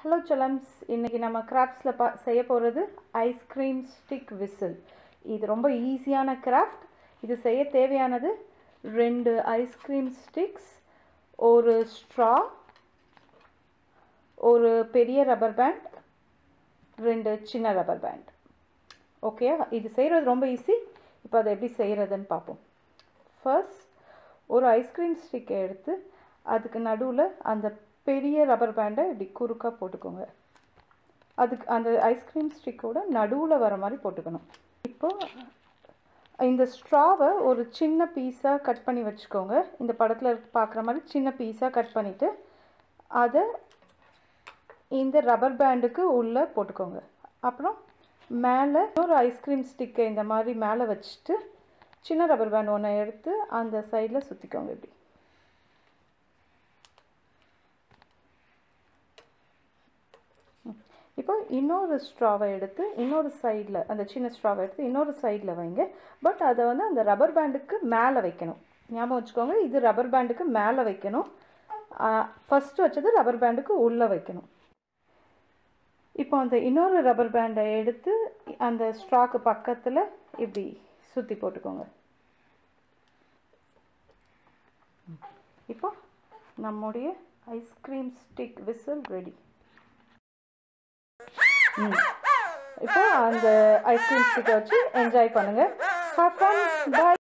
hello செலம்ஸ் இன்றைக்கி நம்ம கிராஃப்ட்ஸில் பா செய்ய போகிறது ஐஸ்கிரீம் ஸ்டிக் விசில் இது ரொம்ப ஈஸியான கிராஃப்ட் இது செய்ய தேவையானது ரெண்டு ஐஸ்கிரீம் ஸ்டிக்ஸ் ஒரு ஸ்ட்ரா ஒரு பெரிய ரப்பர் பேண்ட் ரெண்டு சின்ன ரப்பர் பேண்ட் ஓகே இது செய்கிறது ரொம்ப ஈஸி இப்போ அதை எப்படி செய்கிறதுன்னு பார்ப்போம் ஃபர்ஸ்ட் ஒரு ஐஸ்கிரீம் ஸ்டிக்கை எடுத்து அதுக்கு நடுவில் அந்த பெரிய ரப்பர் பேண்டை இப்படி குறுக்காக போட்டுக்கோங்க அதுக்கு அந்த ஐஸ்கிரீம் ஸ்டிக்கோட நடுவில் வர மாதிரி போட்டுக்கணும் இப்போ இந்த ஸ்ட்ராவை ஒரு சின்ன பீஸாக கட் பண்ணி வச்சுக்கோங்க இந்த படத்தில் பார்க்குற மாதிரி சின்ன பீஸாக கட் பண்ணிவிட்டு அதை இந்த ரப்பர் பேண்டுக்கு உள்ளே போட்டுக்கோங்க அப்புறம் மேலே ஒரு ஐஸ்கிரீம் ஸ்டிக்கை இந்த மாதிரி மேலே வச்சுட்டு சின்ன ரப்பர் பேண்ட் ஒன்று எடுத்து அந்த சைடில் சுற்றிக்கோங்க இப்படி இப்போ இன்னொரு ஸ்ட்ராவை எடுத்து இன்னொரு சைடில் அந்த சின்ன ஸ்ட்ராவை எடுத்து இன்னொரு சைடில் வைங்க பட் அதை வந்து அந்த ரப்பர் பேண்டுக்கு மேலே வைக்கணும் ஞாபகம் வச்சுக்கோங்க இது ரப்பர் பேண்டுக்கு மேலே வைக்கணும் ஃபஸ்ட்டு வச்சது ரப்பர் பேண்டுக்கு உள்ளே வைக்கணும் இப்போ அந்த இன்னொரு ரப்பர் பேண்டை எடுத்து அந்த ஸ்ட்ராக்கு பக்கத்தில் இப்படி சுற்றி போட்டுக்கோங்க இப்போ நம்முடைய ஐஸ்கிரீம் ஸ்டிக் விசில் ரெடி இப்போ அந்த ஐஸ்கிரீம் ஸ்டிக்கை வச்சு என்ஜாய் பண்ணுங்கள் பாய்